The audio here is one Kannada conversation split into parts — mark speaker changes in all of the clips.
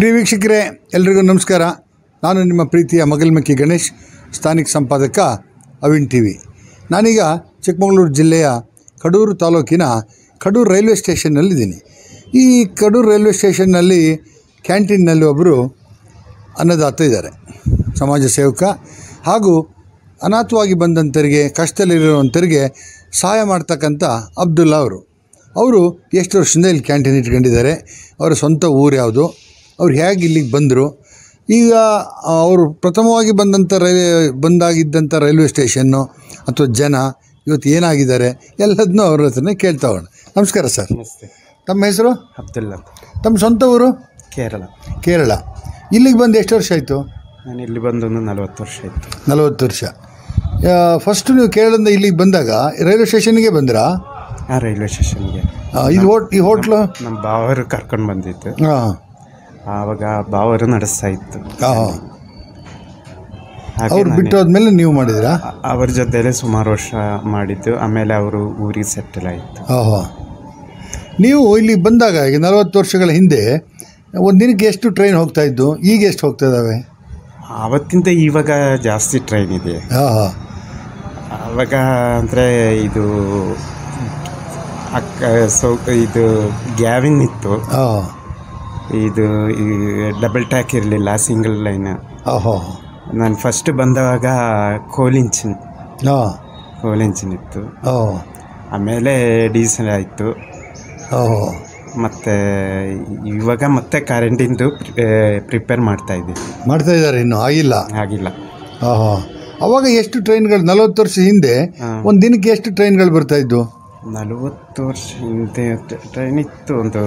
Speaker 1: ಪ್ರಿಯ ವೀಕ್ಷಕರೇ ಎಲ್ರಿಗೂ ನಮಸ್ಕಾರ ನಾನು ನಿಮ್ಮ ಪ್ರೀತಿಯ ಮಗಲ್ಮಕ್ಕಿ ಗಣೇಶ್ ಸ್ಥಾನಿಕ ಸಂಪಾದಕ ಅವಿನ್ ಟಿ ವಿ ನಾನೀಗ ಚಿಕ್ಕಮಗಳೂರು ಜಿಲ್ಲೆಯ ಕಡೂರು ತಾಲೂಕಿನ ಕಡೂರು ರೈಲ್ವೆ ಸ್ಟೇಷನ್ನಲ್ಲಿದ್ದೀನಿ ಈ ಕಡೂರು ರೈಲ್ವೆ ಸ್ಟೇಷನ್ನಲ್ಲಿ ಕ್ಯಾಂಟೀನ್ನಲ್ಲಿ ಒಬ್ಬರು ಅನ್ನದಾತ ಇದ್ದಾರೆ ಸಮಾಜ ಸೇವಕ ಹಾಗೂ ಅನಾಥವಾಗಿ ಬಂದಂಥವರಿಗೆ ಕಷ್ಟದಲ್ಲಿರುವಂಥವರಿಗೆ ಸಹಾಯ ಮಾಡ್ತಕ್ಕಂಥ ಅಬ್ದುಲ್ಲಾ ಅವರು ಅವರು ಎಷ್ಟು ವರ್ಷದಿಂದ ಇಲ್ಲಿ ಕ್ಯಾಂಟೀನ್ ಇಟ್ಕೊಂಡಿದ್ದಾರೆ ಅವರ ಸ್ವಂತ ಊರು ಯಾವುದು ಅವ್ರು ಹೇಗೆ ಇಲ್ಲಿಗೆ ಬಂದರು ಈಗ ಅವರು ಪ್ರಥಮವಾಗಿ ಬಂದಂಥ ರೈಲ್ವೆ ಬಂದಾಗಿದ್ದಂಥ ರೈಲ್ವೆ ಸ್ಟೇಷನ್ನು ಅಥವಾ ಜನ ಇವತ್ತು ಏನಾಗಿದ್ದಾರೆ ಎಲ್ಲದನ್ನೂ ಅವ್ರ ಹತ್ರನೇ ಕೇಳ್ತಾ ಹೋಗೋಣ ನಮಸ್ಕಾರ ಸರ್
Speaker 2: ನಮಸ್ತೆ
Speaker 1: ತಮ್ಮ ಹೆಸರು
Speaker 2: ಅಬ್ದುಲ್ಲಾ
Speaker 1: ತಮ್ಮ ಸ್ವಂತ ಊರು
Speaker 2: ಕೇರಳ
Speaker 1: ಕೇರಳ ಇಲ್ಲಿಗೆ ಬಂದು ಎಷ್ಟು ವರ್ಷ ಆಯಿತು
Speaker 2: ನಾನು ಇಲ್ಲಿ ಬಂದು ಒಂದು ನಲವತ್ತು ವರ್ಷ ಆಯಿತು
Speaker 1: ನಲವತ್ತು ವರ್ಷ ಫಸ್ಟ್ ನೀವು ಕೇರಳದಿಂದ ಇಲ್ಲಿಗೆ ಬಂದಾಗ ರೈಲ್ವೆ ಸ್ಟೇಷನ್ಗೆ ಬಂದ್ರಾ
Speaker 2: ಆ ರೈಲ್ವೆ ಸ್ಟೇಷನ್ಗೆ
Speaker 1: ಆ, ಇದು ಹೋಟ್ ಈ ಹೋಟ್ಲು
Speaker 2: ನಮ್ಮ ಬಾವರು ಕರ್ಕೊಂಡು ಬಂದಿದ್ದು
Speaker 1: ಹಾಂ
Speaker 2: ಆವಾಗ ಬಾವರು ನಡೆಸ್ತಾ ಇತ್ತು
Speaker 1: ಹಾಂ
Speaker 2: ಹಾಗೆ
Speaker 1: ಅವ್ರು
Speaker 2: ನಾನೇ-
Speaker 1: ಬಿಟ್ಟು ಹೋದ್ಮೇಲೆ ನೀವು ಮಾಡಿದ್ರಾ
Speaker 2: ಆ- ಅವ್ರ ಜೊತೆಲೆ ಸುಮಾರು ವರ್ಷ ಮಾಡಿದ್ದು ಆಮೇಲೆ ಅವರು ಊರಿಗೆ ಸೆಟಲ್ ಆಯಿತು
Speaker 1: ಹಾಂ ಹಾಂ ನೀವು ಇಲ್ಲಿಗೆ ಬಂದಾಗ ಈಗ ನಲವತ್ತು ವರ್ಷಗಳ ಹಿಂದೆ ಒಂದು ದಿನಕ್ಕೆ ಎಷ್ಟು ಟ್ರೈನ್ ಹೋಗ್ತಾ ಇದ್ದು ಈಗ ಎಷ್ಟು ಹೋಗ್ತಾ ಇದ್ದಾವೆ
Speaker 2: ಆವತ್ತಿಂದ ಇವಾಗ ಜಾಸ್ತಿ ಟ್ರೈನ್ ಇದೆ
Speaker 1: ಹಾಂ ಹಾಂ
Speaker 2: ಆವಾಗ ಅಂದರೆ ಇದು ಅಕ್ಕ ಸೌ ಇದು ಗ್ಯಾವಿನ್ ಇತ್ತು
Speaker 1: ಹಾಂ
Speaker 2: ಇದು ಈ ಡಬಲ್ ಟ್ಯಾಕ್ ಇರಲಿಲ್ಲ ಸಿಂಗಲ್ ಲೈನ್
Speaker 1: ಹಾಂ ಹಾಂ
Speaker 2: ನಾನು ಫಸ್ಟ್ ಬಂದಾಗ ಕೋಲಿಂಚಿನ್
Speaker 1: ಹಾಂ
Speaker 2: ಕೋಲಿಂಚಿನ್ ಇತ್ತು
Speaker 1: ಹಾಂ
Speaker 2: ಆಮೇಲೆ ಡೀಸೆಲ್ ಆಯಿತು
Speaker 1: ಹಾಂ
Speaker 2: ಮತ್ತು ಇವಾಗ ಮತ್ತೆ ಕರೆಂಟಿಂದು ಪ್ರಿಪೇರ್ ಮಾಡ್ತಾ ಇದ್ದೀವಿ
Speaker 1: ಮಾಡ್ತಾ ಇದ್ದಾರೆ ಇನ್ನು ಆಗಿಲ್ಲ
Speaker 2: ಆಗಿಲ್ಲ
Speaker 1: ಹಾಂ ಹಾಂ ಅವಾಗ ಎಷ್ಟು ಟ್ರೈನ್ಗಳು ನಲವತ್ತು ವರ್ಷ ಹಿಂದೆ
Speaker 2: ಹಾಂ.
Speaker 1: ಒಂದು ದಿನಕ್ಕೆ ಎಷ್ಟು ಟ್ರೈನ್ಗಳು ಬರ್ತಾ ಇದ್ದು
Speaker 2: ನಲವತ್ತು ವರ್ಷ ಹಿಂದೆ ಟ್ರೈನ್ ಇತ್ತು ಒಂದು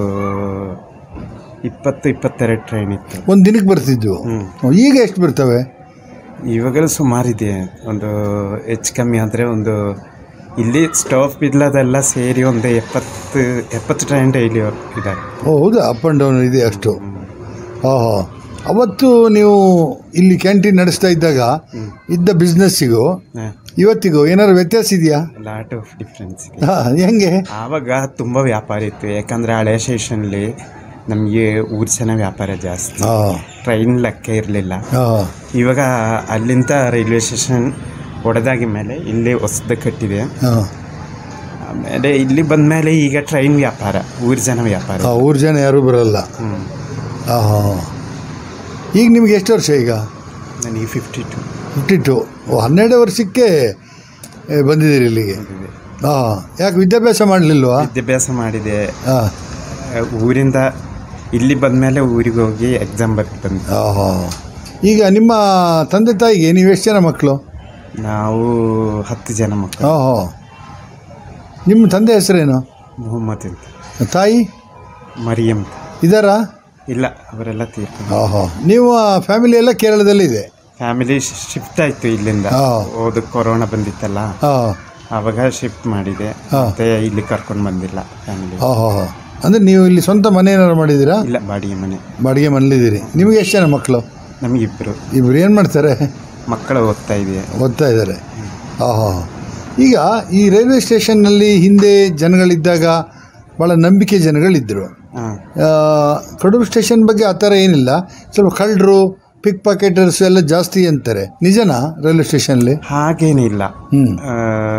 Speaker 2: ಇಪ್ಪತ್ತು ಇಪ್ಪತ್ತೆರಡು ಟ್ರೈನ್ ಇತ್ತು
Speaker 1: ಒಂದು ದಿನಕ್ಕೆ ಬರ್ತಿದ್ವು
Speaker 2: ಹ್ಞೂ
Speaker 1: ಹ್ಮ್. ಈಗ ಎಷ್ಟು ಬರ್ತವೆ
Speaker 2: ಇವಾಗಲೂ ಸುಮಾರಿದೆ ಒಂದು ಹೆಚ್ಚು ಕಮ್ಮಿ ಆದರೆ ಒಂದು ಇಲ್ಲಿ ಸ್ಟಾಪ್ ಇಲ್ಲದೆಲ್ಲ ಸೇರಿ ಒಂದು ಎಪ್ಪತ್ತು ಎಪ್ಪತ್ತು ಟ್ರೈನ್ ಡೈಲಿ ಇದ್ದಾರೆ
Speaker 1: ಓ ಹೌದಾ ಅಪ್ ಆ್ಯಂಡ್ ಡೌನ್ ಇದೆ ಅಷ್ಟು ಹಾಂ ಹಾಂ ಅವತ್ತು ನೀವು ಇಲ್ಲಿ ಕ್ಯಾಂಟೀನ್ ನಡೆಸ್ತಾ ಇದ್ದಾಗ ಇದ್ದ ಬಿಸ್ನೆಸ್ಸಿಗೂ ಇವತ್ತಿಗೂ ಏನಾದ್ರು ವ್ಯತ್ಯಾಸ ಇದೆಯಾ
Speaker 2: ಲಾಟ್ ಆಫ್ ಡಿಫ್ರೆನ್ಸ್ ಇದೆ
Speaker 1: ಹಾಂ ಹೆಂಗೆ
Speaker 2: ಆವಾಗ ತುಂಬ ವ್ಯಾಪಾರ ಇತ್ತು ಯಾಕಂದರೆ ಹಳೆ ಸ್ಟೇಷನ್ಲಿ ನಮಗೆ ಊರು ಜನ ವ್ಯಾಪಾರ ಜಾಸ್ತಿ
Speaker 1: ಹಾಂ
Speaker 2: ಟ್ರೈನ್ ಲೆಕ್ಕ ಇರಲಿಲ್ಲ
Speaker 1: ಹಾಂ
Speaker 2: ಇವಾಗ ಅಲ್ಲಿಂದ ರೈಲ್ವೆ ಸ್ಟೇಷನ್ ಒಡೆದಾಗಿ ಮೇಲೆ ಇಲ್ಲಿ ಹೊಸದು ಕಟ್ಟಿದೆ
Speaker 1: ಹಾಂ
Speaker 2: ಆಮೇಲೆ ಇಲ್ಲಿ ಬಂದ ಮೇಲೆ ಈಗ ಟ್ರೈನ್ ವ್ಯಾಪಾರ ಊರು ಜನ ವ್ಯಾಪಾರ
Speaker 1: ಹಾಂ ಊರು ಜನ ಯಾರೂ ಬರಲ್ಲ
Speaker 2: ಹ್ಞೂ
Speaker 1: ಹಾಂ ಹಾಂ ಈಗ ನಿಮ್ಗೆ ಎಷ್ಟು ವರ್ಷ ಈಗ
Speaker 2: ನನಗೆ ಫಿಫ್ಟಿ ಟು
Speaker 1: ಫಿಫ್ಟಿ ಟು ಓ ಹನ್ನೆರಡು ವರ್ಷಕ್ಕೆ ಏ, ಬಂದಿದ್ದೀರಿ ಇಲ್ಲಿಗೆ ಹಾಂ ಯಾಕೆ ವಿದ್ಯಾಭ್ಯಾಸ ಮಾಡಲಿಲ್ವಾ
Speaker 2: ವಿದ್ಯಾಭ್ಯಾಸ ಮಾಡಿದೆ
Speaker 1: ಹಾಂ
Speaker 2: ಆ, ಊರಿಂದ ಇಲ್ಲಿ ಬಂದಮೇಲೆ ಊರಿಗೆ ಹೋಗಿ ಎಕ್ಸಾಮ್ ಬರ್ದು ಬಂದೆ
Speaker 1: ಹಾಂ ಹಾಂ ಈಗ ನಿಮ್ಮ ತಂದೆ ತಾಯಿಗೆ ನೀವು ಎಷ್ಟು ಜನ ಮಕ್ಕಳು
Speaker 2: ನಾವು ಹತ್ತು ಜನ ಮಕ್ಕಳು
Speaker 1: ಹಾಂ ಹಾಂ ನಿಮ್ಮ ತಂದೆ ಹೆಸರೇನು
Speaker 2: ಮೊಹಮ್ಮದ್ ಅಂತ
Speaker 1: ತಾಯಿ
Speaker 2: ಮರಿಯಂ
Speaker 1: ಇದ್ದಾರಾ
Speaker 2: ಇಲ್ಲ ಅವರೆಲ್ಲ ತೀರ್ಕೊಂಡು
Speaker 1: ಹಾಂ ಹಾಂ ನೀವು ಫ್ಯಾಮಿಲಿ ಎಲ್ಲ ಕೇರಳದಲ್ಲಿದೆ
Speaker 2: ಫ್ಯಾಮಿಲಿ ಶಿಫ್ಟ್ ಆಯಿತು ಇಲ್ಲಿಂದ
Speaker 1: ಹಾಂ
Speaker 2: ಹೋದ ಕೊರೋನಾ ಬಂದಿತ್ತಲ್ಲ
Speaker 1: ಹಾಂ
Speaker 2: ಆವಾಗ ಶಿಫ್ಟ್ ಮಾಡಿದೆ
Speaker 1: ಹಾಂ.
Speaker 2: ಮತ್ತೆ ಇಲ್ಲಿ ಕರ್ಕೊಂಡು ಬಂದಿಲ್ಲ ಫ್ಯಾಮಿಲಿ
Speaker 1: ಹಾಂ ಹಾಂ ಹಾಂ ಅಂದರೆ ನೀವು ಇಲ್ಲಿ ಸ್ವಂತ ಮನೆ ಏನಾರು ಮಾಡಿದ್ದೀರಾ
Speaker 2: ಇಲ್ಲ ಬಾಡಿಗೆ ಮನೆ
Speaker 1: ಬಾಡಿಗೆ ಮನೇಲಿದ್ದೀರಿ ನಿಮಗೆ ಎಷ್ಟು ಜನ ಮಕ್ಕಳು
Speaker 2: ನಮಗಿಬ್ಬರು
Speaker 1: ಇಬ್ರು ಏನು ಮಾಡ್ತಾರೆ
Speaker 2: ಮಕ್ಕಳು ಓದ್ತಾ ಇದೆ
Speaker 1: ಓದ್ತಾ ಇದ್ದಾರೆ ಹಾಂ ಹಾಂ ಈಗ ಈ ರೈಲ್ವೆ ಸ್ಟೇಷನ್ನಲ್ಲಿ ಹಿಂದೆ ಜನಗಳಿದ್ದಾಗ ಭಾಳ ನಂಬಿಕೆ ಜನಗಳಿದ್ದರು
Speaker 2: ಹಾಂ
Speaker 1: ಆ, ಕಡೂರು ಸ್ಟೇಷನ್ ಬಗ್ಗೆ ಆ ಥರ ಏನಿಲ್ಲ ಸ್ವಲ್ಪ ಕಳ್ಳರು ಪಿಕ್ ಪಾಕೆಟರ್ಸ್ ಎಲ್ಲ ಜಾಸ್ತಿ ಅಂತಾರೆ ನಿಜನಾ ರೈಲ್ವೆ ಸ್ಟೇಷನಲ್ಲಿ
Speaker 2: ಹಾಗೇನಿಲ್ಲ
Speaker 1: ಹ್ಞೂ
Speaker 2: ಆ,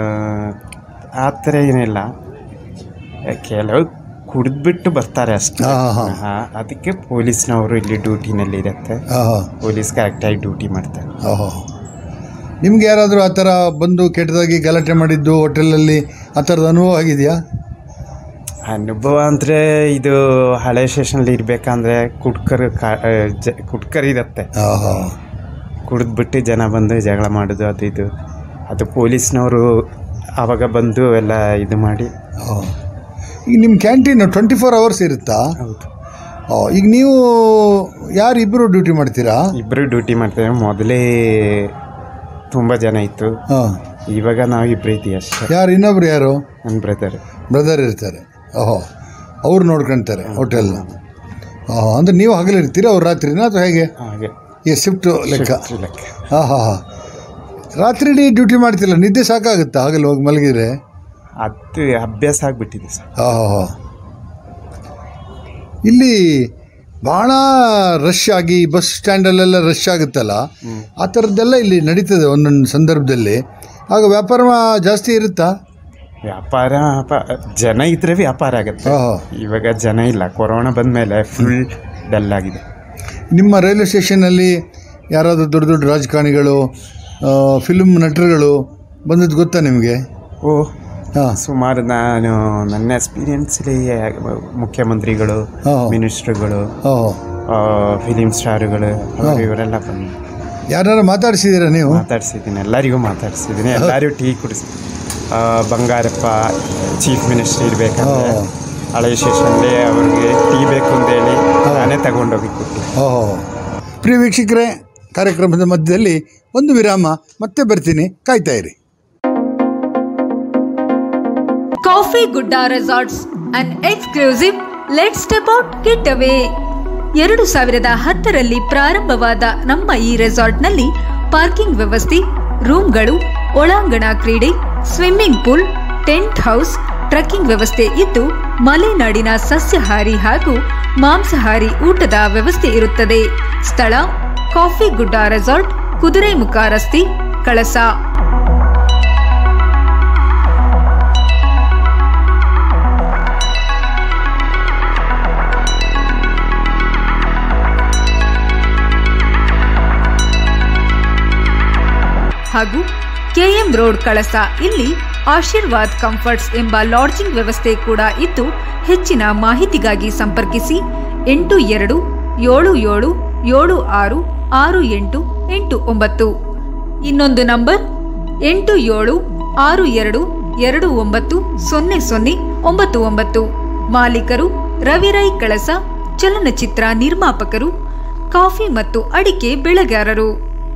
Speaker 2: ಆ ಥರ ಏನಿಲ್ಲ ಕೆಲವು ಕುಡಿದ್ಬಿಟ್ಟು ಬರ್ತಾರೆ ಅಷ್ಟೇ
Speaker 1: ಹಾಂ ಹಾಂ
Speaker 2: ಹಾ, ಅದಕ್ಕೆ ಪೊಲೀಸ್ನವರು ಇಲ್ಲಿ ಡ್ಯೂಟಿನಲ್ಲಿ ಇರುತ್ತೆ
Speaker 1: ಹಾಂ ಹಾಂ
Speaker 2: ಪೊಲೀಸ್ ಕರೆಕ್ಟಾಗಿ ಡ್ಯೂಟಿ ಮಾಡ್ತಾರೆ
Speaker 1: ಹಾಂ ಹಾಂ ನಿಮ್ಗೆ ಯಾರಾದರೂ ಆ ಥರ ಬಂದು ಕೆಟ್ಟದಾಗಿ ಗಲಾಟೆ ಮಾಡಿದ್ದು ಹೋಟೆಲಲ್ಲಿ ಆ ಥರದ ಅನುಭವ ಆಗಿದೆಯಾ
Speaker 2: ಅನುಭವ ಅಂದರೆ ಇದು ಹಳೆ ಸ್ಟೇಷನಲ್ಲಿ ಇರಬೇಕಂದ್ರೆ ಕುಡ್ಕರ್ ಕಾ ಆ, ಜ ಕುಡ್ಕರ್ ಇರುತ್ತೆ
Speaker 1: ಹಾಂ ಹಾಂ
Speaker 2: ಕುಡಿದ್ಬಿಟ್ಟು ಜನ ಬಂದು ಜಗಳ ಮಾಡೋದು ಅದು ಇದು ಅದು ಪೊಲೀಸ್ನವರು ಆವಾಗ ಬಂದು ಎಲ್ಲ ಇದು ಮಾಡಿ
Speaker 1: ಹಾಂ ಈಗ ನಿಮ್ಮ ಕ್ಯಾಂಟೀನು ಟ್ವೆಂಟಿ ಫೋರ್ ಅವರ್ಸ್ ಇರುತ್ತಾ
Speaker 2: ಹೌದು
Speaker 1: ಹಾಂ ಈಗ ನೀವು ಯಾರು ಇಬ್ಬರು ಡ್ಯೂಟಿ ಮಾಡ್ತೀರಾ
Speaker 2: ಇಬ್ಬರು ಡ್ಯೂಟಿ ಮಾಡ್ತೇವೆ ಮೊದಲೇ ತುಂಬ ಜನ ಇತ್ತು
Speaker 1: ಹಾಂ
Speaker 2: ಇವಾಗ ನಾವು ಇಬ್ಬರು ಇದ್ದೀವಿ ಅಷ್ಟೇ
Speaker 1: ಯಾರು ಇನ್ನೊಬ್ರು ಯಾರು
Speaker 2: ನನ್ನ ಬ್ರದರ್
Speaker 1: ಬ್ರದರ್ ಇರ್ತಾರೆ ಓಹೋ ಅವ್ರು ನೋಡ್ಕೊಳ್ತಾರೆ ಹೋಟೆಲ್ನ ಹಾಂ ಅಂದರೆ ನೀವು ಹಗಲಿರ್ತೀರಾ ಅವ್ರು ರಾತ್ರಿನಾ ಅಥವಾ ಹೇಗೆ
Speaker 2: ಹಾಗೆ
Speaker 1: ಈ ಶಿಫ್ಟು ಲೆಕ್ಕ
Speaker 2: ಲೆಕ್ಕ
Speaker 1: ಹಾಂ ಹಾಂ ಹಾಂ ರಾತ್ರಿ ಇಡೀ ಡ್ಯೂಟಿ ಮಾಡ್ತಿಲ್ಲ ನಿದ್ದೆ ಸಾಕಾಗುತ್ತಾ ಹಗಲು ಹೋಗಿ ಮಲಗಿದ್ರೆ
Speaker 2: ಅದು ಅಭ್ಯಾಸ ಆಗಿಬಿಟ್ಟಿದೆ ಸರ್
Speaker 1: ಹಾಂ ಹಾಂ ಹಾಂ ಇಲ್ಲಿ ಭಾಳ ರಶ್ ಆಗಿ ಬಸ್ ಸ್ಟ್ಯಾಂಡಲ್ಲೆಲ್ಲ ರಶ್ ಆಗುತ್ತಲ್ಲ ಆ ಥರದ್ದೆಲ್ಲ ಇಲ್ಲಿ ನಡೀತದೆ ಒಂದೊಂದು ಸಂದರ್ಭದಲ್ಲಿ ಆಗ ವ್ಯಾಪಾರ ಜಾಸ್ತಿ ಇರುತ್ತಾ
Speaker 2: ವ್ಯಾಪಾರ ಪ- ಜನ ಇದ್ರೆ ವ್ಯಾಪಾರ ಆಗುತ್ತೆ
Speaker 1: ಓಹೋ
Speaker 2: ಇವಾಗ ಜನ ಇಲ್ಲ ಕೊರೋನಾ ಬಂದಮೇಲೆ ಫುಲ್ ಡಲ್ ಆಗಿದೆ
Speaker 1: ನಿಮ್ಮ ರೈಲ್ವೆ ಸ್ಟೇಷನ್ನಲ್ಲಿ ಯಾರಾದರೂ ದೊಡ್ಡ ದೊಡ್ಡ ರಾಜಕಾರಣಿಗಳು ಫಿಲ್ಮ್ ನಟರುಗಳು ಬಂದದ್ದು ಗೊತ್ತಾ ನಿಮಗೆ
Speaker 2: ಓ
Speaker 1: ಹಾಂ
Speaker 2: ಸುಮಾರು ನಾನು ನನ್ನ ಎಕ್ಸ್ಪೀರಿಯನ್ಸಲ್ಲಿ ಮುಖ್ಯಮಂತ್ರಿಗಳು
Speaker 1: ಹಾಂ
Speaker 2: ಮಿನಿಸ್ಟ್ರುಗಳು
Speaker 1: ಓಹೋ
Speaker 2: ಫಿಲಿಮ್ ಸ್ಟಾರುಗಳು ಅವರು ಇವರೆಲ್ಲ ಬಂದು
Speaker 1: ಯಾರು ಮಾತಾಡಿಸಿದ್ದೀರಾ ನೀವು
Speaker 2: ಮಾತಾಡ್ಸಿದ್ದೀನಿ ಎಲ್ಲರಿಗೂ ಮಾತಾಡ್ಸಿದ್ದೀನಿ ಎಲ್ಲರೂ ಟೀ ಕುಡಿಸ್ ಆ, ಬಂಗಾರಪ್ಪ ಚೀಫ್ ಮಿನಿಸ್ಟರ್ ಇರಬೇಕಂದ್ರೆ
Speaker 1: ಹಾ.
Speaker 2: ಹಳೆಯ ಸ್ಟೇಷನ್ಲಿ ಅವ್ರಿಗೆ ಟೀ ಬೇಕು ಅಂತೇಳಿ ನಾನೇ ತಗೊಂಡೋಗಿ ಕೊಟ್ಟು
Speaker 1: ಓಹೋ ಪ್ರಿಯ ವೀಕ್ಷಕರೇ ಕಾರ್ಯಕ್ರಮದ ಮಧ್ಯದಲ್ಲಿ ಒಂದು ವಿರಾಮ ಮತ್ತೆ ಬರ್ತೀನಿ ಕಾಯ್ತಾ ಇರಿ
Speaker 3: coffee Gudda resorts an exclusive let step out get away ಎರಡು ಸಾವಿರದ ಹತ್ತರಲ್ಲಿ ಪ್ರಾರಂಭವಾದ ನಮ್ಮ ಈ ರೆಸಾರ್ಟ್ನಲ್ಲಿ ಪಾರ್ಕಿಂಗ್ ವ್ಯವಸ್ಥೆ ರೂಮ್ಗಳು ಒಳಾಂಗಣ ಕ್ರೀಡೆ swimming pool tent house trekking ವ್ಯವಸ್ಥೆ ಇದ್ದು ಮಲೆನಾಡಿನ ಸಸ್ಯಾಹಾರಿ ಹಾಗೂ ಮಾಂಸಾಹಾರಿ ಊಟದ ವ್ಯವಸ್ಥೆ ಇರುತ್ತದೆ ಸ್ಥಳ ಕಾಫಿ ಗುಡ್ಡ ರೆಸಾರ್ಟ್ ಕುದುರೆಮುಖ ರಸ್ತೆ ಕಳಸ ಹಾಗೂ ಕೆಎಂ ರೋಡ್ ಕಳಸ ಇಲ್ಲಿ ಆಶೀರ್ವಾದ್ ಕಂಫರ್ಟ್ಸ್ ಎಂಬ ಲಾಡ್ಜಿಂಗ್ ವ್ಯವಸ್ಥೆ ಕೂಡ ಇದ್ದು ಹೆಚ್ಚಿನ ಮಾಹಿತಿಗಾಗಿ ಸಂಪರ್ಕಿಸಿ ಎಂಟು ಎರಡು ಏಳು ಏಳು ಏಳು ಆರು ಆರು ಎಂಟು ಎಂಟು ಒಂಬತ್ತು ಇನ್ನೊಂದು ನಂಬರ್ ಎಂಟು ಏಳು ಆರು ಎರಡು ಎರಡು ಒಂಬತ್ತು ಸೊನ್ನೆ ಸೊನ್ನೆ ಒಂಬತ್ತು ಒಂಬತ್ತು ಮಾಲೀಕರು ರವಿರೈ ಕಳಸ ಚಲನಚಿತ್ರ ನಿರ್ಮಾಪಕರು ಕಾಫಿ ಮತ್ತು ಅಡಿಕೆ ಬೆಳೆಗಾರರು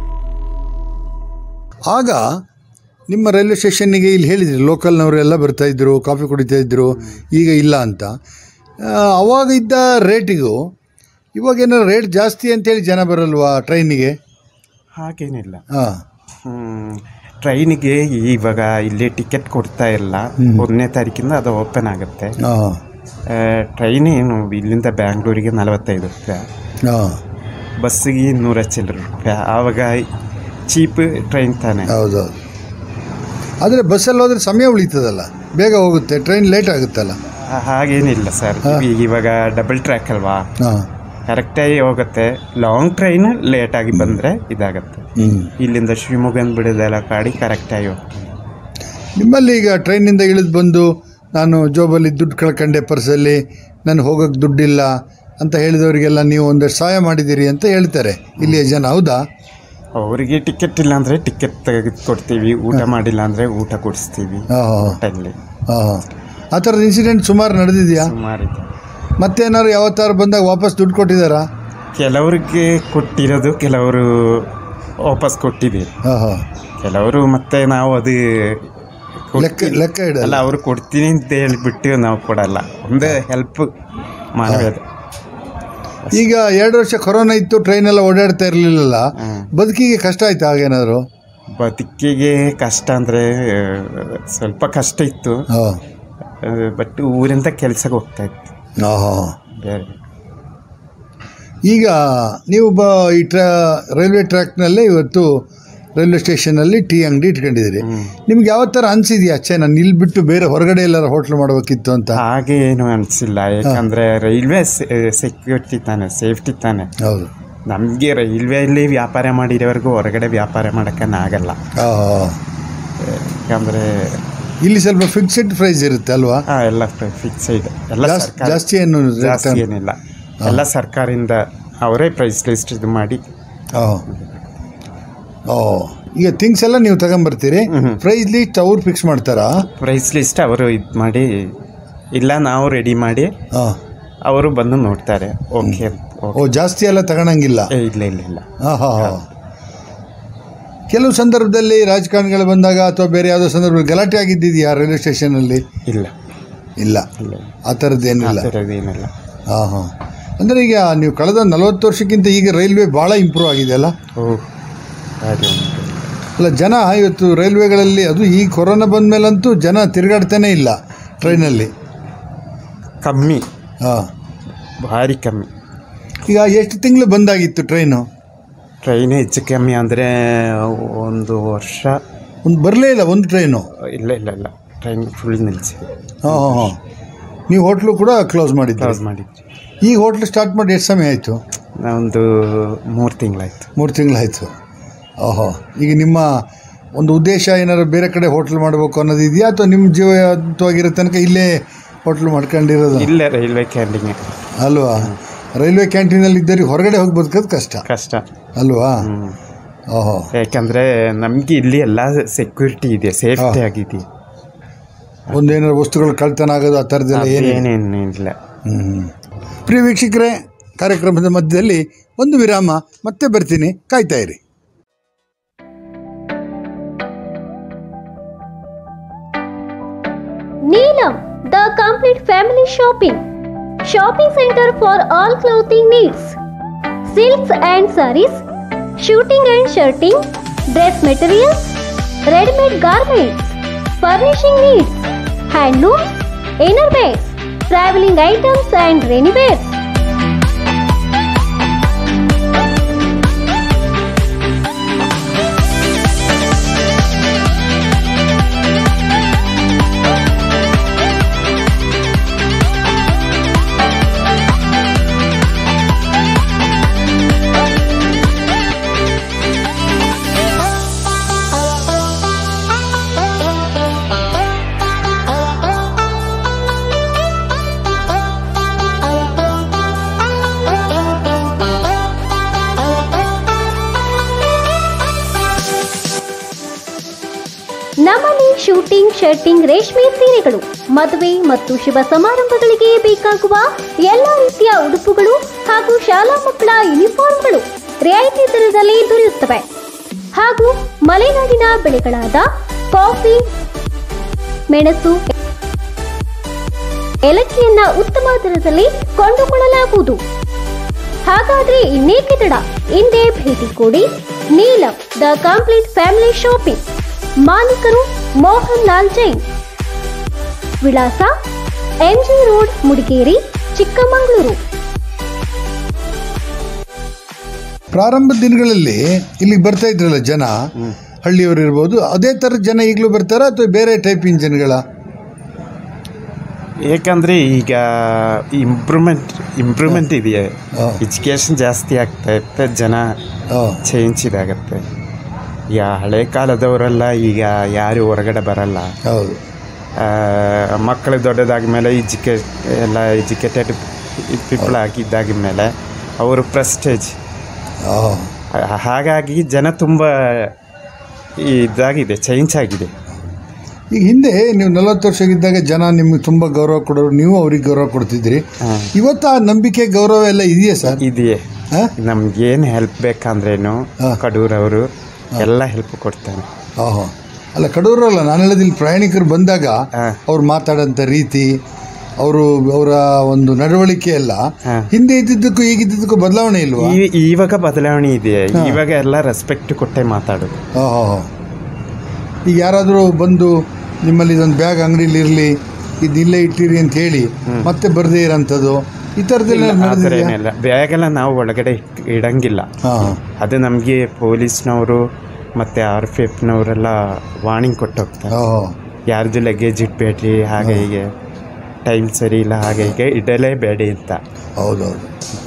Speaker 1: ಆಗ ನಿಮ್ಮ ರೈಲ್ವೆ ಸ್ಟೇಷನ್ನಿಗೆ ಇಲ್ಲಿ ಹೇಳಿದ್ರಿ ಲೋಕಲ್ನವರೆಲ್ಲ ಬರ್ತಾ ಇದ್ರು ಕಾಫಿ ಕುಡಿತಾ ಇದ್ರು ಈಗ ಇಲ್ಲ ಅಂತ ಆ, ಅವಾಗ ಇದ್ದ ರೇಟಿಗೂ ಇವಾಗ ಏನಾರು ರೇಟ್ ಜಾಸ್ತಿ ಅಂತೇಳಿ ಜನ ಬರಲ್ವಾ ಟ್ರೈನಿಗೆ
Speaker 2: ಹಾಗೇನಿಲ್ಲ
Speaker 1: ಹಾಂ
Speaker 2: ಹ್ಮ್. ಟ್ರೈನಿಗೆ ಇವಾಗ ಇಲ್ಲಿ ಟಿಕೆಟ್ ಕೊಡ್ತಾ ಇಲ್ಲ ಒಂದನೇ ತಾರೀಕಿಂದ ಅದು ಓಪನ್ ಆಗುತ್ತೆ
Speaker 1: ಹಾಂ
Speaker 2: ಆ, ಟ್ರೈನ್ ಏನು ಇಲ್ಲಿಂದ ಬ್ಯಾಂಗ್ಳೂರಿಗೆ ನಲವತ್ತೈದು ರೂಪಾಯಿ
Speaker 1: ಹಾಂ
Speaker 2: ಬಸ್ಸಿಗೆ ನೂರ ಚಿಲ್ಲರೆ ರೂಪಾಯಿ ಆವಾಗ ಚೀಪ್ ಟ್ರೈನ್ ತಾನೆ
Speaker 1: ಹೌದೌದು ಆದರೆ ಬಸ್ಸಲ್ಲಿ ಹೋದ್ರೆ ಸಮಯ ಉಳಿತದಲ್ಲ ಬೇಗ ಹೋಗುತ್ತೆ ಟ್ರೈನ್ ಲೇಟ್ ಆಗುತ್ತಲ್ಲ
Speaker 2: ಆ, ಹಾಗೇನಿಲ್ಲ ಸರ್ ಇವಾಗ ಡಬಲ್ ಟ್ರ್ಯಾಕ್ ಅಲ್ವಾ
Speaker 1: ಹಾಂ
Speaker 2: ಕರೆಕ್ಟಾಗಿ ಹೋಗುತ್ತೆ ಲಾಂಗ್ ಟ್ರೈನ್ ಲೇಟಾಗಿ ಬಂದರೆ ಇದಾಗತ್ತೆ
Speaker 1: ಹ್ಞೂ
Speaker 2: ಇಲ್ಲಿಂದ ಶಿವಮೊಗ್ಗನ ಬಿಡೋದೆಲ್ಲ ಕಾಡಿ ಕರೆಕ್ಟಾಗಿ ಹೋಗ್ತೀನಿ
Speaker 1: ನಿಮ್ಮಲ್ಲಿ ಈಗ ಟ್ರೈನಿಂದ ಇಳಿದು ಬಂದು ನಾನು ಜೋಬಲ್ಲಿ ದುಡ್ಡು ಕಳ್ಕೊಂಡೆ ಪರ್ಸಲ್ಲಿ ನನಗೆ ಹೋಗೋಕ್ಕೆ ದುಡ್ಡಿಲ್ಲ ಅಂತ ಹೇಳಿದವರಿಗೆಲ್ಲ ನೀವು ಒಂದಷ್ಟು ಸಹಾಯ ಮಾಡಿದ್ದೀರಿ ಅಂತ ಹೇಳ್ತಾರೆ ಇಲ್ಲಿಯ ಜನ ಹೌದಾ
Speaker 2: ಅವರಿಗೆ ಟಿಕೆಟ್ ಇಲ್ಲ ಅಂದರೆ ಟಿಕೆಟ್ ತೆಗೆದು ಕೊಡ್ತೀವಿ ಊಟ ಮಾಡಿಲ್ಲ ಅಂದರೆ ಊಟ ಕೊಡಿಸ್ತೀವಿ
Speaker 1: ಹಾಂ ಹಾಂ
Speaker 2: ಹೋಟೆಲ್ಲಿ
Speaker 1: ಹಾಂ ಆ ಥರದ ಇನ್ಸಿಡೆಂಟ್ ಸುಮಾರು ನಡೆದಿದೆಯಾ
Speaker 2: ಸುಮಾರಿದೆ
Speaker 1: ಮತ್ತೇನಾದ್ರು ಯಾವತ್ತಾರು ಬಂದಾಗ ವಾಪಸ್ ದುಡ್ಡು ಕೊಟ್ಟಿದ್ದಾರಾ
Speaker 2: ಕೆಲವರಿಗೆ ಕೊಟ್ಟಿರೋದು ಕೆಲವರು ವಾಪಸ್ ಕೊಟ್ಟಿದ್ದೀವಿ
Speaker 1: ಹಾಂ ಹಾಂ
Speaker 2: ಕೆಲವರು ಮತ್ತೆ ನಾವು ಅದು
Speaker 1: ಲೆಕ್ಕ
Speaker 2: ಕೊಡ್ತೀವಿ.
Speaker 1: ಲೆಕ್ಕ
Speaker 2: ಅಲ್ಲ
Speaker 1: ಇಡಲ್ಲ
Speaker 2: ಅವರು ಕೊಡ್ತೀನಿ ಅಂತ ಹೇಳ್ಬಿಟ್ಟು ನಾವು ಕೊಡಲ್ಲ ಒಂದು ಹೆಲ್ಪ್ ಮಾಡಬೇಕು
Speaker 1: ಈಗ ಎರಡು ವರ್ಷ ಕೊರೋನಾ ಇತ್ತು ಟ್ರೈನೆಲ್ಲ ಓಡಾಡ್ತಾ ಇರಲಿಲ್ಲಲ್ಲ
Speaker 2: ಹ್ಮ್.
Speaker 1: ಬದುಕಿಗೆ ಕಷ್ಟ ಆಯ್ತು ಆಗೇನಾದ್ರು
Speaker 2: ಬದುಕಿಗೆ ಕಷ್ಟ ಅಂದರೆ ಸ್ವಲ್ಪ ಕಷ್ಟ ಇತ್ತು
Speaker 1: ಹಾಂ
Speaker 2: ಬಟ್ ಊರಿಂದ ಕೆಲ್ಸಕ್ಕೆ ಹೋಗ್ತಾ ಇತ್ತು
Speaker 1: ಹಾಂ ಹಾಂ
Speaker 2: ಬೇರೆ
Speaker 1: ಈಗ ನೀವು ಬ ಈ ಟ್ರಾ ರೈಲ್ವೆ ಟ್ರ್ಯಾಕ್ನಲ್ಲೇ ಇವತ್ತು ರೈಲ್ವೆ ಸ್ಟೇಷನಲ್ಲಿ ಟೀ ಅಂಗಡಿ ಇಟ್ಕೊಂಡಿದ್ದೀರಿ ನಿಮ್ಗೆ ಯಾವ ಥರ ಅನಿಸಿದ್ಯಾ ಛೇ ನಾನು ಇಲ್ಲಿ ಬಿಟ್ಟು ಬೇರೆ ಹೊರಗಡೆ ಎಲ್ಲಾರು ಹೋಟ್ಲ್ ಮಾಡಬೇಕಿತ್ತು ಅಂತ
Speaker 2: ಹಾಗೆ ಏನು ಅನಿಸಿಲ್ಲ ಯಾಕಂದರೆ ರೈಲ್ವೆ ಸೆಕ್ಯೂರಿಟಿ ತಾನೆ ಸೇಫ್ಟಿ ತಾನೆ
Speaker 1: ಹೌದು
Speaker 2: ನಮಗೆ ರೈಲ್ವೆಯಲ್ಲಿ ವ್ಯಾಪಾರ ಮಾಡಿರೋವರೆಗೂ ಹೊರಗಡೆ ವ್ಯಾಪಾರ ಮಾಡೋಕ್ಕನ್ನಾಗಲ್ಲ
Speaker 1: ಹಾಂ ಹಾಂ
Speaker 2: ಯಾಕಂದರೆ
Speaker 1: ಇಲ್ಲಿ ಸ್ವಲ್ಪ ಫಿಕ್ಸೆಡ್ ಪ್ರೈಸ್ ಇರುತ್ತೆ ಅಲ್ವಾ
Speaker 2: ಹಾಂ ಎಲ್ಲ ಫಿಕ್ಸೈಡ್ ಎಲ್ಲ
Speaker 1: ಜಾಸ್ತಿ
Speaker 2: ಸರ್ಕಾರ
Speaker 1: ಜಾಸ್ತಿ ಏನು
Speaker 2: ಜಾಸ್ತಿ ಏನಿಲ್ಲ ಎಲ್ಲ ಸರ್ಕಾರದಿಂದ ಅವರೇ ಪ್ರೈಸ್ ಲಿಸ್ಟ್ ಇದು ಮಾಡಿ
Speaker 1: ಹಾಂ ಓ ಈಗ ಥಿಂಗ್ಸ್ ಎಲ್ಲ ನೀವು ತಗೊಂಬರ್ತೀರಿ ಪ್ರೈಸ್ ಲೀಸ್ಟ್ ಅವ್ರು ಫಿಕ್ಸ್ ಮಾಡ್ತಾರಾ
Speaker 2: ಪ್ರೈಸ್ ಲಿಸ್ಟ್ ಅವರು ಇದು ಮಾಡಿ ಇಲ್ಲ ನಾವು ರೆಡಿ ಮಾಡಿ
Speaker 1: ಹಾಂ
Speaker 2: ಅವರು ಬಂದು ನೋಡ್ತಾರೆ ಓಕೆ
Speaker 1: ಓ ಜಾಸ್ತಿ ಎಲ್ಲ ತಗೊಳಂಗಿಲ್ಲ
Speaker 2: ಇಲ್ಲ ಇಲ್ಲ ಇಲ್ಲ
Speaker 1: ಹಾಂ ಹಾಂ ಹಾಂ ಕೆಲವು ಸಂದರ್ಭದಲ್ಲಿ ರಾಜಕಾರಣಿಗಳು ಬಂದಾಗ ಅಥವಾ ಬೇರೆ ಯಾವುದೋ ಸಂದರ್ಭದಲ್ಲಿ ಗಲಾಟೆ ಆಗಿದ್ದಿದೆಯಾ ರೈಲ್ವೆ ಸ್ಟೇಷನಲ್ಲಿ
Speaker 2: ಇಲ್ಲ
Speaker 1: ಇಲ್ಲ
Speaker 2: ಇಲ್ಲ
Speaker 1: ಆ ಥರದ್ದೇನಿಲ್ಲ
Speaker 2: ಆ ಥರದ್ದು ಏನಿಲ್ಲ
Speaker 1: ಹಾಂ ಹಾಂ ಅಂದರೆ ಈಗ ನೀವು ಕಳೆದ ನಲವತ್ತು ವರ್ಷಕ್ಕಿಂತ ಈಗ ರೈಲ್ವೆ ಭಾಳ ಇಂಪ್ರೂವ್ ಆಗಿದೆ ಅಲ್ಲ
Speaker 2: ಓ ಹಾಗೆ ಉಂಟು.
Speaker 1: ಅಲ್ಲ ಜನ ಇವತ್ತು ರೈಲ್ವೆಗಳಲ್ಲಿ ಅದು ಈ ಕೊರೋನಾ ಬಂದ ಮೇಲಂತೂ ಜನ ತಿರುಗಾಡ್ತಾನೇ ಇಲ್ಲ ಟ್ರೈನಲ್ಲಿ
Speaker 2: ಕಮ್ಮಿ
Speaker 1: ಹಾಂ
Speaker 2: ಭಾರಿ ಕಮ್ಮಿ
Speaker 1: ಈಗ ಎಷ್ಟು ತಿಂಗಳು ಬಂದಾಗಿತ್ತು ಟ್ರೈನು
Speaker 2: ಟ್ರೈನ್ ಹೆಚ್ಚು ಕಮ್ಮಿ ಅಂದರೆ ಒಂದು ವರ್ಷ
Speaker 1: ಒಂದು ಬರಲೇ ಇಲ್ಲ ಒಂದು ಟ್ರೈನು
Speaker 2: ಇಲ್ಲ ಇಲ್ಲ ಇಲ್ಲ ಟ್ರೈನ್ ಫುಲ್ ನಿಲ್ಲಿಸಿ
Speaker 1: ಹಾಂ ಹಾಂ ಹಾಂ ನೀವು ಹೋಟ್ಲು ಕೂಡ ಕ್ಲೋಸ್ ಮಾಡಿದ್ರಿ
Speaker 2: ಕ್ಲೋಸ್ ಮಾಡಿದ್ವಿ
Speaker 1: ಈಗ ಹೋಟ್ಲು ಸ್ಟಾರ್ಟ್ ಮಾಡಿ ಎಷ್ಟು ಸಮಯ ಆಯಿತು
Speaker 2: ಒಂದು ಮೂರು ತಿಂಗಳಾಯ್ತು
Speaker 1: ಮೂರು ತಿಂಗಳಾಯಿತು ಓಹೋ ಈಗ ನಿಮ್ಮ ಒಂದು ಉದ್ದೇಶ ಏನಾದ್ರು ಬೇರೆ ಕಡೆ ಹೋಟ್ಲ್ ಮಾಡಬೇಕು ಅನ್ನೋದು ಇದೆಯಾ ಅಥವಾ ನಿಮ್ಮ ಜೀವಂತವಾಗಿರೋ ತನಕ ಇಲ್ಲೇ ಹೋಟ್ಲ್ ಮಾಡ್ಕೊಂಡಿರೋದು
Speaker 2: ಇಲ್ಲೇ ರೈಲ್ವೆ ಕ್ಯಾಂಟೀನ್
Speaker 1: ಅಲ್ವಾ ರೈಲ್ವೆ ಕ್ಯಾಂಟೀನಲ್ಲಿ ಇದ್ದವ್ರಿಗೆ ಹೊರಗಡೆ ಹೋಗಿ ಬದುಕೋದು ಕಷ್ಟ
Speaker 2: ಕಷ್ಟ
Speaker 1: ಅಲ್ವಾ
Speaker 2: ಹ್ಮ್.
Speaker 1: ಓಹೋ
Speaker 2: ಯಾಕಂದರೆ ನಮಗೆ ಇಲ್ಲಿ ಎಲ್ಲ ಸೆಕ್ಯೂರಿಟಿ ಇದೆ ಸೇಫ್ಟಿ ಆಗಿದೆ
Speaker 1: ಒಂದೇನಾದ್ರು ವಸ್ತುಗಳು ಕಳ್ತನ ಆಗೋದು ಆ ಥರದ್ದೆಲ್ಲ ಏನು
Speaker 2: ಏನೇನು ಇಲ್ಲ
Speaker 1: ಹ್ಮ್. ಪ್ರಿಯ ವೀಕ್ಷಕರೇ ಕಾರ್ಯಕ್ರಮದ ಮಧ್ಯದಲ್ಲಿ ಒಂದು ವಿರಾಮ ಮತ್ತೆ ಬರ್ತೀನಿ ಕಾಯ್ತಾ ಇರಿ
Speaker 4: Neelam, the complete family shopping. Shopping center for all clothing needs. Silks and saris, shooting and shirting, dress materials, ready-made garments, furnishing needs, handlooms, innerwears, traveling items and rainy wears. ನಮ್ಮಲ್ಲಿ ಶೂಟಿಂಗ್ ಶರ್ಟಿಂಗ್ ರೇಷ್ಮೆ ಸೀರೆಗಳು ಮದುವೆ ಮತ್ತು ಶುಭ ಸಮಾರಂಭಗಳಿಗೆ ಬೇಕಾಗುವ ಎಲ್ಲ ರೀತಿಯ ಉಡುಪುಗಳು ಹಾಗೂ ಶಾಲಾ ಮಕ್ಕಳ ಯೂನಿಫಾರ್ಮ್ಗಳು ರಿಯಾಯಿತಿ ದರದಲ್ಲಿ ದೊರೆಯುತ್ತವೆ ಹಾಗೂ ಮಲೆನಾಡಿನ ಬೆಳೆಗಳಾದ ಕಾಫಿ ಮೆಣಸು ಏಲಕ್ಕಿಯನ್ನ ಉತ್ತಮ ದರದಲ್ಲಿ ಕೊಂಡುಕೊಳ್ಳಲಾಗುವುದು ಹಾಗಾದ್ರೆ ಇನ್ನೇಕೆ ತಡ ಹಿಂದೆ ಭೇಟಿ ಕೊಡಿ Neelam the complete family shopping ಮಾಲೀಕರು ಮೋಹನ್ ಲಾಲ್ ಜೈನ್ ವಿಳಾಸ ಎಂಜಿ ರೋಡ್ ಮುಡಿಗೇರಿ ಚಿಕ್ಕಮಗಳೂರು
Speaker 1: ಪ್ರಾರಂಭದ ದಿನಗಳಲ್ಲಿ ಇಲ್ಲಿಗೆ ಬರ್ತಾ ಇದ್ರಲ್ಲ ಜನ ಹಳ್ಳಿಯವರು ಇರ್ಬೋದು ಅದೇ ಥರದ ಜನ ಈಗಲೂ ಬರ್ತಾರಾ ಅಥವಾ ಬೇರೆ ಟೈಪಿನ ಜನಗಳ
Speaker 2: ಏಕೆಂದರೆ ಈಗ ಇಂಪ್ರೂವ್ಮೆಂಟ್ ಇಂಪ್ರೂವ್ಮೆಂಟ್ ಇದೆಯಾ
Speaker 1: ಹಾ.
Speaker 2: ಎಜುಕೇಷನ್ ಜಾಸ್ತಿ ಆಗ್ತಾ ಇರುತ್ತೆ ಜನ
Speaker 1: ಹಾಂ
Speaker 2: ಚೇಂಜ್ ಇದಾಗತ್ತೆ ಈಗ ಹಳೆ ಕಾಲದವರೆಲ್ಲ ಈಗ ಯಾರು ಹೊರಗಡೆ ಬರಲ್ಲ
Speaker 1: ಹೌದು
Speaker 2: ಆ, ಮಕ್ಕಳು ದೊಡ್ಡದಾದ ಮೇಲೆ ಎಜುಕೇ ಎಲ್ಲ ಎಜುಕೇಟೆಡ್ ಪೀಪಲ್ ಆಗಿದ್ದಾದ ಮೇಲೆ ಅವರು ಪ್ರೆಸ್ಟೇಜ್
Speaker 1: ಹಾಂ
Speaker 2: ಹಾಗಾಗಿ ಜನ ತುಂಬ ಇದಾಗಿದೆ ಚೇಂಜ್ ಆಗಿದೆ
Speaker 1: ಈಗ ಹಿಂದೆ ನೀವು ನಲವತ್ತು ವರ್ಷ ಇದ್ದಾಗ ಜನ ನಿಮ್ಗೆ ತುಂಬ ಗೌರವ ಕೊಡೋರು ನೀವು ಅವ್ರಿಗೆ ಗೌರವ ಕೊಡ್ತಿದ್ರಿ
Speaker 2: ಹಾಂ
Speaker 1: ಇವತ್ತು ಆ ನಂಬಿಕೆ ಗೌರವ ಎಲ್ಲ ಇದೆಯಾ ಸರ್
Speaker 2: ಇದೆಯೇ
Speaker 1: ಹಾಂ
Speaker 2: ನಮ್ಗೇನು ಹೆಲ್ಪ್ ಬೇಕಂದ್ರೇನು
Speaker 1: ಹಾ.
Speaker 2: ಕಡೂರವರು ಎಲ್ಲ ಹೆಲ್ಪ್ ಕೊಡ್ತಾನೆ
Speaker 1: ಹಾಂ ಅಲ್ಲ ಕಡೂರಲ್ಲ ನಾನು ಹೇಳೋದು ಇಲ್ಲಿ ಪ್ರಯಾಣಿಕರು ಬಂದಾಗ
Speaker 2: ಹಾ.
Speaker 1: ಅವ್ರು ಮಾತಾಡೋಂಥ ರೀತಿ ಅವರು ಅವರ ಒಂದು ನಡವಳಿಕೆ ಎಲ್ಲ
Speaker 2: ಹಾ.
Speaker 1: ಹಿಂದೆ ಇದ್ದಿದ್ದಕ್ಕೂ ಈಗಿದ್ದಕ್ಕೂ ಬದಲಾವಣೆ ಇಲ್ವಾ
Speaker 2: ಈ ಇವಾಗ ಬದಲಾವಣೆ ಇದೆ ಇವಾಗ ಎಲ್ಲ ರೆಸ್ಪೆಕ್ಟ್ ಕೊಟ್ಟೆ ಮಾತಾಡೋದು
Speaker 1: ಹಾಂ ಹಾಂ ಹಾಂ ಈಗ ಯಾರಾದರೂ ಬಂದು ನಿಮ್ಮಲ್ಲಿ ಇದೊಂದು ಬ್ಯಾಗ್ ಅಂಗಡಿಲಿ ಇರಲಿ ಇದು ಇಲ್ಲೇ ಇಟ್ಟಿರಿ ಅಂತ ಹೇಳಿ ಮತ್ತೆ ಬರದೇ ಇರೋಂಥದ್ದು ಈ ಥರದ್ದೆಲ್ಲ
Speaker 2: ಆ ಥರ
Speaker 1: ನಡೆದಿದೆಯಾ
Speaker 2: ಏನಿಲ್ಲ ಬ್ಯಾಗೆಲ್ಲ ನಾವು ಒಳಗಡೆ ಇಟ್- ಇಡಂಗಿಲ್ಲ
Speaker 1: ಹಾಂ
Speaker 2: ಅದು ನಮಗೆ ಪೊಲೀಸ್ನವರು ಮತ್ತು ಆರ್ ಪಿ ಎಫ್ನವರೆಲ್ಲ ವಾರ್ನಿಂಗ್ ಕೊಟ್ಟು ಹೋಗ್ತಾರೆ
Speaker 1: ಹಾಂ
Speaker 2: ಯಾರ್ದು ಲಗೇಜ್ ಇಡಬೇಡ್ರಿ ಹಾಗೆ ಹೀಗೆ ಟೈಮ್ ಸರಿ ಇಲ್ಲ ಹಾಗೆ ಹೀಗೆ ಇಡಲೇಬೇಡಿ ಅಂತ
Speaker 1: ಹೌದೌದು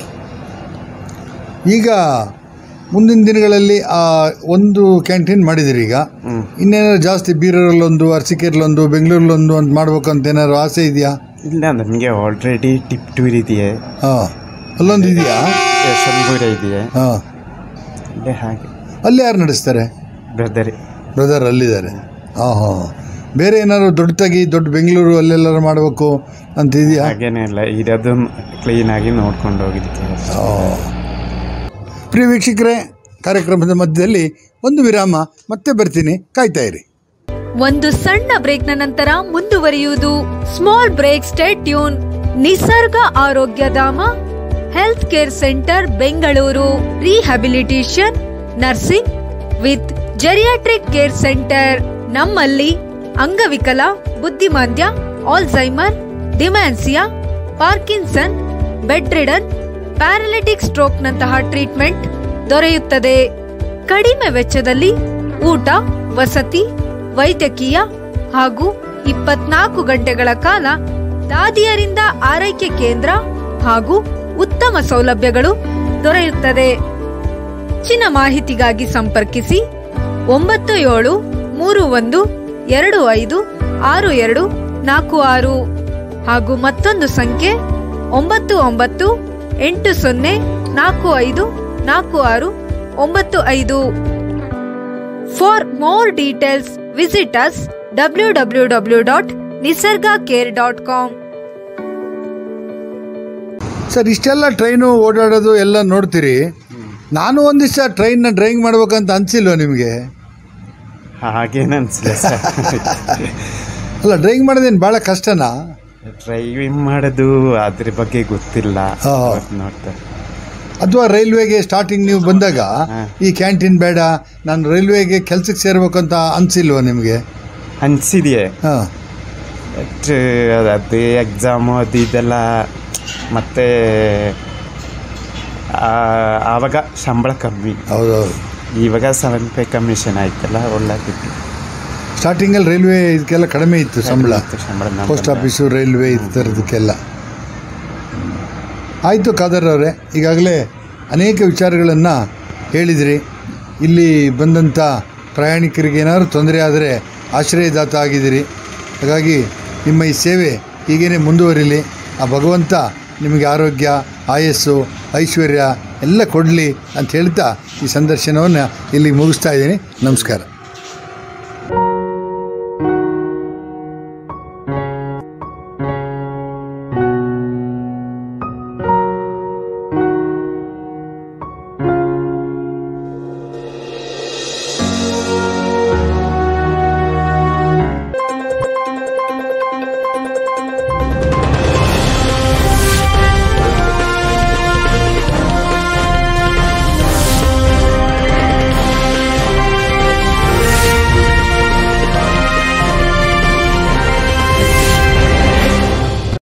Speaker 1: ಈಗ ಮುಂದಿನ ದಿನಗಳಲ್ಲಿ ಆ ಒಂದು ಕ್ಯಾಂಟೀನ್ ಮಾಡಿದಿರಿ ಈಗ
Speaker 2: ಹ್ಮ್.
Speaker 1: ಇನ್ನೇನಾದ್ರು ಜಾಸ್ತಿ ಬೀರರಲ್ಲೊಂದು ಅರಸೀಕೆರೆಲೊಂದು ಬೆಂಗಳೂರಲ್ಲೊಂದು ಅಂತ ಮಾಡ್ಬೇಕು ಅಂತ ಏನಾದ್ರು ಆಸೆ ಇದೆಯಾ
Speaker 2: ಇಲ್ಲ ನಮಗೆ ಆಲ್ರೆಡಿ ಟಿಪ್ ಟೂರ್ ಇದೆಯೇ
Speaker 1: ಹಾಂ ಅಲ್ಲೊಂದು ಇದೆಯಾ
Speaker 2: ಯಶವಂತಪುರ ಇದೆಯೇ
Speaker 1: ಹಾಂ
Speaker 2: ಇಲ್ಲೇ ಹಾಗೆ
Speaker 1: ಅಲ್ಲಿ ಯಾರು ನಡೆಸ್ತಾರೆ
Speaker 2: ಬ್ರದರ್
Speaker 1: ಬ್ರದರ್ ಅಲ್ಲಿದ್ದಾರೆ ಹಾಂ ಹಾಂ ಬೇರೆ ಏನಾದ್ರು ದೊಡ್ಡದಾಗಿ ದೊಡ್ಡ ಬೆಂಗಳೂರು ಅಲ್ಲೆಲ್ಲಾರು ಮಾಡಬೇಕು ಅಂತ ಇದೆಯಾ
Speaker 2: ಹಾಗೇನೇ ಇಲ್ಲ ಇರೋದು ಕ್ಲೀನಾಗಿ ನೋಡ್ಕೊಂಡು ಹೋಗಿದ್ದಕ್ಕೆ
Speaker 1: ಆ. ಪ್ರಿಯ ವೀಕ್ಷಕರೇ ಕಾರ್ಯಕ್ರಮದ ಮಧ್ಯದಲ್ಲಿ ಒಂದು ವಿರಾಮ ಮತ್ತೆ ಬರ್ತೀನಿ ಕಾಯ್ತಾ ಇರಿ
Speaker 3: ಒಂದು ಸಣ್ಣ ಬ್ರೇಕ್ನ ನಂತರ ಮುಂದುವರಿಯುವುದು small break state tuned Nisarga Arogyadhama health care centre Bengaluru rehabilitation nursing with geriatric care centre ನಮ್ಮಲ್ಲಿ ಅಂಗವಿಕಲ ಬುದ್ಧಿಮಾಂದ್ಯ Alzheimer dementia Parkinson bedridden paralytic ಸ್ಟ್ರೋಕ್ನಂತಹ ಟ್ರೀಟ್ಮೆಂಟ್ ದೊರೆಯುತ್ತದೆ ಕಡಿಮೆ ವೆಚ್ಚದಲ್ಲಿ ಊಟ ವಸತಿ ವೈದ್ಯಕೀಯ ಹಾಗೂ ಇಪ್ಪತ್ನಾಲ್ಕು ಗಂಟೆಗಳ ಕಾಲ ದಾದಿಯರಿಂದ ಆರೈಕೆ ಕೇಂದ್ರ ಹಾಗೂ ಉತ್ತಮ ಸೌಲಭ್ಯಗಳು ದೊರೆಯುತ್ತದೆ ಹೆಚ್ಚಿನ ಮಾಹಿತಿಗಾಗಿ ಸಂಪರ್ಕಿಸಿ ಒಂಬತ್ತು ಏಳು ಮೂರು ಒಂದು ಎರಡು ಐದು ಆರು ಎರಡು ನಾಲ್ಕು ಆರು ಹಾಗೂ ಮತ್ತೊಂದು ಸಂಖ್ಯೆ ಒಂಬತ್ತು ಒಂಬತ್ತು ಎಂಟು ಸೊನ್ನೆ ನಾಲ್ಕು ಐದು ನಾಲ್ಕು ಆರು ಒಂಬತ್ತು ಐದು for more details visit us W W W dot Nisarga care dot com
Speaker 1: sir ಇಷ್ಟೆಲ್ಲ ಟ್ರೈನು ಓಡಾಡೋದು ಎಲ್ಲ ನೋಡ್ತೀರಿ ನಾನು ಒಂದು ದಿವಸ ಟ್ರೈನ್ನ ಡ್ರೈವಿಂಗ್ ಮಾಡ್ಬೇಕಂತ ಅನಿಸಿಲ್ವ ನಿಮಗೆ
Speaker 2: ಹಾಗೇನು ಅನಿಸಿಲ್ಲ ಸರ್
Speaker 1: ಅಲ್ಲ ಡ್ರೈವಿಂಗ್ ಮಾಡೋದೇನು ಭಾಳ ಕಷ್ಟನಾ
Speaker 2: ಡ್ರೈವಿಂಗ್ ಮಾಡೋದು ಅದ್ರ ಬಗ್ಗೆ ಗೊತ್ತಿಲ್ಲ
Speaker 1: ಹಾ.
Speaker 2: ಇವತ್ತು ನೋಡ್ತಾ
Speaker 1: ಅಥವಾ ರೈಲ್ವೆಗೆ ಸ್ಟಾರ್ಟಿಂಗ್ ನೀವು ಬಂದಾಗ
Speaker 2: ಹಾ.
Speaker 1: ಈ ಕ್ಯಾಂಟೀನ್ ಬೇಡ ನಾನು ರೈಲ್ವೆಗೆ ಕೆಲ್ಸಕ್ಕೆ ಸೇರ್ಬೇಕಂತ ಅನಿಸಿಲ್ವ ನಿಮಗೆ
Speaker 2: ಅನಿಸಿದೆಯೇ
Speaker 1: ಹಾಂ
Speaker 2: ಬಟ್ ಅದು ಎಕ್ಸಾಮು ಅದು ಇದೆಲ್ಲ ಮತ್ತು ಆವಾಗ ಸಂಬಳ ಕಮ್ಮಿ
Speaker 1: ಹೌದೌದು
Speaker 2: ಇವಾಗ ಸೆವೆನ್ ಪೇ ಕಮಿಷನ್ ಆಯ್ತಲ್ಲ ಒಳ್ಳೆದಿತ್ತು
Speaker 1: ಸ್ಟಾರ್ಟಿಂಗಲ್ಲಿ ರೈಲ್ವೆ ಇದಕ್ಕೆಲ್ಲ ಕಡಿಮೆ ಇತ್ತು ಸಂಬಳ
Speaker 2: ಸಂಬಳ ನಮ್ಮ
Speaker 1: ಪೋಸ್ಟ್ ಆಫೀಸು ರೈಲ್ವೆ ಈ ಥರದಕ್ಕೆಲ್ಲ ಆಯಿತು ಖಾದರ್ ಅವರೇ ಈಗಾಗಲೇ ಅನೇಕ ವಿಚಾರಗಳನ್ನು ಹೇಳಿದಿರಿ ಇಲ್ಲಿ ಬಂದಂಥ ಪ್ರಯಾಣಿಕರಿಗೆ ಏನಾದರೂ ತೊಂದರೆ ಆದರೆ ಆಶ್ರಯದಾತ ಆಗಿದ್ದೀರಿ ಹಾಗಾಗಿ ನಿಮ್ಮ ಈ ಸೇವೆ ಹೀಗೇ ಮುಂದುವರಿಲಿ ಆ ಭಗವಂತ ನಿಮಗೆ ಆರೋಗ್ಯ ಆಯಸ್ಸು ಐಶ್ವರ್ಯ ಎಲ್ಲ ಕೊಡಲಿ ಅಂತ ಹೇಳ್ತಾ ಈ ಸಂದರ್ಶನವನ್ನು ಇಲ್ಲಿಗೆ ಮುಗಿಸ್ತಾ ಇದ್ದೀನಿ ನಮಸ್ಕಾರ